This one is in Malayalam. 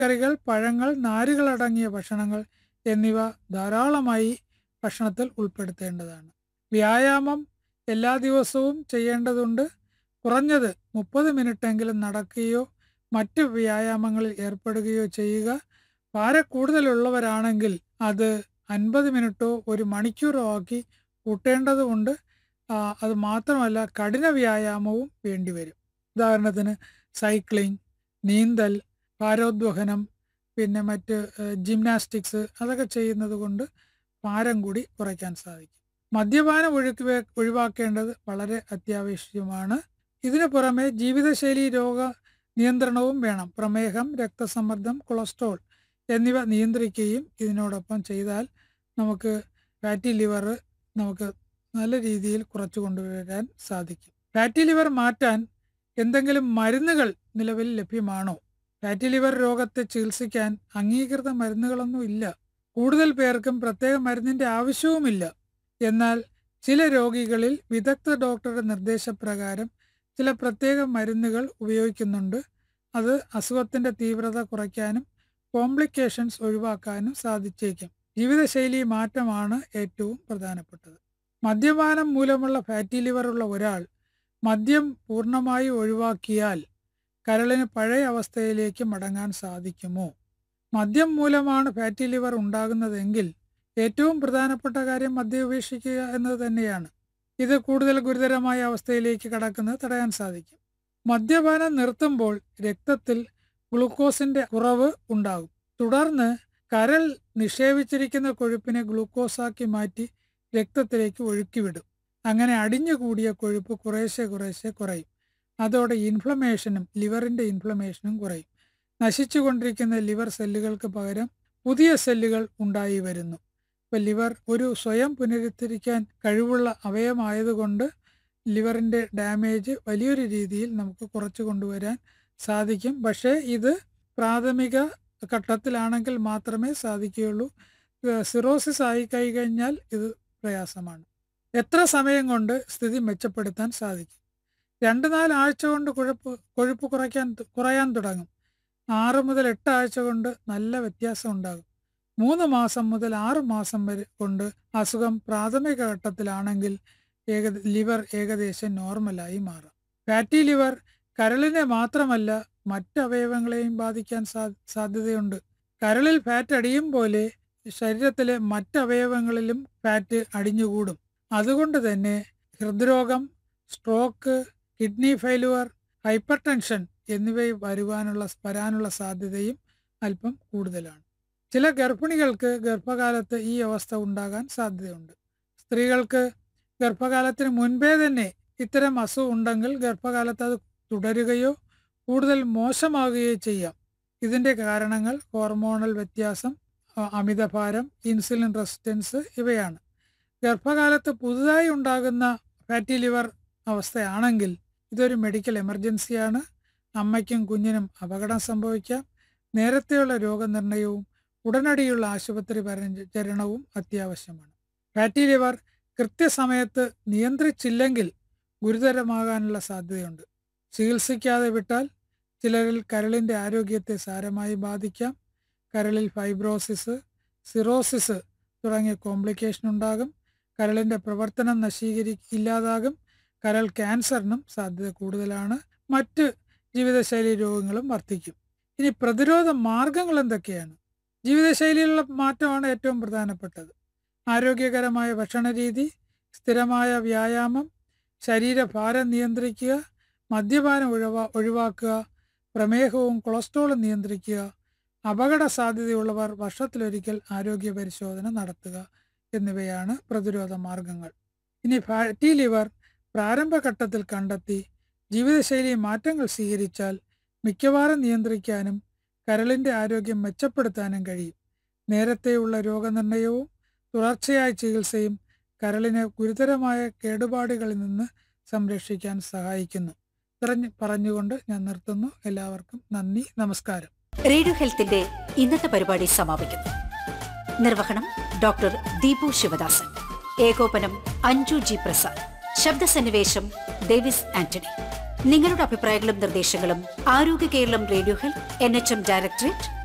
പച്ചക്കറികൾ പഴങ്ങൾ നാരുകളടങ്ങിയ ഭക്ഷണങ്ങൾ എന്നിവ ധാരാളമായി ഭക്ഷണത്തിൽ ഉൾപ്പെടുത്തേണ്ടതാണ് വ്യായാമം എല്ലാ ദിവസവും ചെയ്യേണ്ടതുണ്ട് കുറഞ്ഞത് മുപ്പത് മിനിറ്റെങ്കിലും നടക്കുകയോ മറ്റ് വ്യായാമങ്ങളിൽ ഏർപ്പെടുകയോ ചെയ്യുക ഭാര കൂടുതലുള്ളവരാണെങ്കിൽ അത് അൻപത് മിനിറ്റോ ഒരു മണിക്കൂറോ ആക്കി കൂട്ടേണ്ടതുണ്ട് ആ, അത് മാത്രമല്ല കഠിന വ്യായാമവും വേണ്ടിവരും ഉദാഹരണത്തിന് സൈക്ലിംഗ് നീന്തൽ ഭാരോദ്വഹനം പിന്നെ മറ്റ് ഏഹ്, ജിംനാസ്റ്റിക്സ് അതൊക്കെ ചെയ്യുന്നത് കൊണ്ട് ഭാരം കൂടി കുറയ്ക്കാൻ സാധിക്കും മദ്യപാനം ഒഴുക്കി ഒഴിവാക്കേണ്ടത് വളരെ അത്യാവശ്യമാണ് ഇതിനു പുറമെ ജീവിതശൈലി രോഗ നിയന്ത്രണവും വേണം പ്രമേഹം രക്തസമ്മർദ്ദം കൊളസ്ട്രോൾ എന്നിവ നിയന്ത്രിക്കുകയും ഇതിനോടൊപ്പം ചെയ്താൽ നമുക്ക് ഫാറ്റി ലിവർ നമുക്ക് നല്ല രീതിയിൽ കുറച്ചു കൊണ്ടുവരാൻ സാധിക്കും ഫാറ്റി ലിവർ മാറ്റാൻ എന്തെങ്കിലും മരുന്നുകൾ നിലവിൽ ലഭ്യമാണോ ഫാറ്റി ലിവർ രോഗത്തെ ചികിത്സിക്കാൻ അംഗീകൃത മരുന്നുകളൊന്നും ഇല്ല കൂടുതൽ പേർക്കും പ്രത്യേക മരുന്നിന്റെ ആവശ്യവുമില്ല എന്നാൽ ചില രോഗികളിൽ വിദഗ്ധ ഡോക്ടറുടെ നിർദ്ദേശപ്രകാരം ചില പ്രത്യേക മരുന്നുകൾ ഉപയോഗിക്കുന്നുണ്ട് അത് അസുഖത്തിന്റെ തീവ്രത കുറയ്ക്കാനും കോംപ്ലിക്കേഷൻസ് ഒഴിവാക്കാനും സാധിച്ചേക്കും ജീവിതശൈലി മാറ്റമാണ് ഏറ്റവും പ്രധാനപ്പെട്ടത് മദ്യപാനം മൂലമുള്ള ഫാറ്റി ലിവർ ഉള്ള ഒരാൾ മദ്യം പൂർണ്ണമായി ഒഴിവാക്കിയാൽ കരളിന് പഴയ അവസ്ഥയിലേക്ക് മടങ്ങാൻ സാധിക്കുമോ മദ്യം മൂലമാണ് ഫാറ്റി ലിവർ ഉണ്ടാകുന്നതെങ്കിൽ ഏറ്റവും പ്രധാനപ്പെട്ട കാര്യം മദ്യം ഉപേക്ഷിക്കുക എന്നത് തന്നെയാണ് ഇത് കൂടുതൽ ഗുരുതരമായ അവസ്ഥയിലേക്ക് കടക്കുന്നത് തടയാൻ സാധിക്കും മദ്യപാനം നിർത്തുമ്പോൾ രക്തത്തിൽ ഗ്ലൂക്കോസിന്റെ കുറവ് ഉണ്ടാകും തുടർന്ന് കരൾ നിക്ഷേപിച്ചിരിക്കുന്ന കൊഴുപ്പിനെ ഗ്ലൂക്കോസാക്കി മാറ്റി രക്തത്തിലേക്ക് ഒഴുക്കിവിടും അങ്ങനെ അടിഞ്ഞുകൂടിയ കൊഴുപ്പ് കുറേശ്ശെ കുറേശ്ശെ കുറയും അതോടെ ഇൻഫ്ലമേഷനും ലിവറിന്റെ ഇൻഫ്ലമേഷനും കുറയും നശിച്ചുകൊണ്ടിരിക്കുന്ന ലിവർ സെല്ലുകൾക്ക് പകരം പുതിയ സെല്ലുകൾ ഉണ്ടായി വരുന്നു ഇപ്പം ലിവർ ഒരു സ്വയം പുനരുദ്ധരിക്കാൻ കഴിവുള്ള അവയവമായതുകൊണ്ട് ലിവറിന്റെ ഡാമേജ് വലിയൊരു രീതിയിൽ നമുക്ക് കുറച്ചു കൊണ്ടുവരാൻ സാധിക്കും പക്ഷേ ഇത് പ്രാഥമിക ഘട്ടത്തിലാണെങ്കിൽ മാത്രമേ സാധിക്കുകയുള്ളൂ ഏഹ് സിറോസിസ് ആയി കഴിഞ്ഞാൽ ഇത് പ്രയാസമാണ് എത്ര സമയം കൊണ്ട് സ്ഥിതി മെച്ചപ്പെടുത്താൻ സാധിക്കും രണ്ട് നാല് ആഴ്ച കൊണ്ട് കുഴപ്പ് കൊഴുപ്പ് കുറയ്ക്കാൻ കുറയാൻ തുടങ്ങും ആറ് മുതൽ എട്ട് ആഴ്ച കൊണ്ട് നല്ല വ്യത്യാസം ഉണ്ടാകും മൂന്ന് മാസം മുതൽ ആറ് മാസം വരെ കൊണ്ട് അസുഖം പ്രാഥമിക ഘട്ടത്തിലാണെങ്കിൽ ഏക ലിവർ ഏകദേശം നോർമലായി മാറാം ഫാറ്റി ലിവർ കരളിനെ മാത്രമല്ല മറ്റ് അവയവങ്ങളെയും ബാധിക്കാൻ സാ- സാധ്യതയുണ്ട് കരളിൽ ഫാറ്റ് അടിയും പോലെ ശരീരത്തിലെ മറ്റ് അവയവങ്ങളിലും ഫാറ്റ് അടിഞ്ഞുകൂടും അതുകൊണ്ട് തന്നെ ഹൃദ്രോഗം stroke kidney failure hypertension എന്നിവ വരുവാനുള്ള വരാനുള്ള സാധ്യതയും അല്പം കൂടുതലാണ് ചില ഗർഭിണികൾക്ക് ഗർഭകാലത്ത് ഈ അവസ്ഥ ഉണ്ടാകാൻ സാധ്യതയുണ്ട് സ്ത്രീകൾക്ക് ഗർഭകാലത്തിന് മുൻപേ തന്നെ ഇത്തരം അസുഖം ഉണ്ടെങ്കിൽ ഗർഭകാലത്ത് അത് തുടരുകയോ കൂടുതൽ മോശമാകുകയോ ചെയ്യാം ഇതിൻ്റെ കാരണങ്ങൾ ഹോർമോണൽ വ്യത്യാസം അ- അമിതഭാരം ഇൻസുലിൻ റെസിസ്റ്റൻസ് ഇവയാണ് ഗർഭകാലത്ത് പുതുതായി ഉണ്ടാകുന്ന ഫാറ്റി ലിവർ അവസ്ഥയാണെങ്കിൽ ഇതൊരു മെഡിക്കൽ എമർജൻസിയാണ് അമ്മയ്ക്കും കുഞ്ഞിനും അപകടം സംഭവിക്കാം നേരത്തെയുള്ള രോഗനിർണയവും ഉടനടിയുള്ള ആശുപത്രി പരിചരണവും അത്യാവശ്യമാണ് ഫാറ്റി ലിവർ കൃത്യസമയത്ത് നിയന്ത്രിച്ചില്ലെങ്കിൽ ഗുരുതരമാകാനുള്ള സാധ്യതയുണ്ട് ചികിത്സിക്കാതെ വിട്ടാൽ ചിലരിൽ കരളിൻ്റെ ആരോഗ്യത്തെ സാരമായി ബാധിക്കാം കരളിൽ ഫൈബ്രോസിസ് സിറോസിസ് തുടങ്ങിയ കോംപ്ലിക്കേഷൻ ഉണ്ടാകും കരളിൻ്റെ പ്രവർത്തനം നശീകരി ഇല്ലാതാകും കരൾ ക്യാൻസറിനും സാധ്യത കൂടുതലാണ് മറ്റ് ജീവിതശൈലി രോഗങ്ങളും വർദ്ധിക്കും ഇനി പ്രതിരോധ മാർഗങ്ങൾ എന്തൊക്കെയാണ് ജീവിതശൈലിയിലുള്ള മാറ്റമാണ് ഏറ്റവും പ്രധാനപ്പെട്ടത് ആരോഗ്യകരമായ ഭക്ഷണരീതി സ്ഥിരമായ വ്യായാമം ശരീരഭാരം നിയന്ത്രിക്കുക മദ്യപാനം ഒഴിവാ ഒഴിവാക്കുക പ്രമേഹവും കൊളസ്ട്രോളും നിയന്ത്രിക്കുക അപകട സാധ്യതയുള്ളവർ വർഷത്തിലൊരിക്കൽ ആരോഗ്യ പരിശോധന നടത്തുക എന്നിവയാണ് പ്രതിരോധ മാർഗങ്ങൾ ഇനി ഫാറ്റി ലിവർ പ്രാരംഭഘട്ടത്തിൽ കണ്ടെത്തി ജീവിതശൈലി മാറ്റങ്ങൾ സ്വീകരിച്ചാൽ മിക്കവാറും നിയന്ത്രിക്കാനും കരളിൻ്റെ ആരോഗ്യം മെച്ചപ്പെടുത്താനും കഴിയും നേരത്തെയുള്ള രോഗനിർണയവും തുടർച്ചയായ ചികിത്സയും കരളിനെ ഗുരുതരമായ കേടുപാടുകളിൽ നിന്ന് സംരക്ഷിക്കാൻ സഹായിക്കുന്നു ഇത്രഞ്ഞ് പറഞ്ഞുകൊണ്ട് ഞാൻ നിർത്തുന്നു എല്ലാവർക്കും നന്ദി നമസ്കാരം റേഡിയോ ഹെൽത്തിന്റെ ഇന്നത്തെ പരിപാടി സമാപിക്കുന്നു നിർവഹണം ഡോക്ടർ ദീപു ശിവദാസൻ ഏകോപനം അഞ്ജു ജി പ്രസാദ് ശബ്ദസന്നിവേശം ഡേവിസ് ആന്റണി നിങ്ങളുടെ അഭിപ്രായങ്ങളും നിർദ്ദേശങ്ങളും ആരോഗ്യ Keralam radio health N H M directorate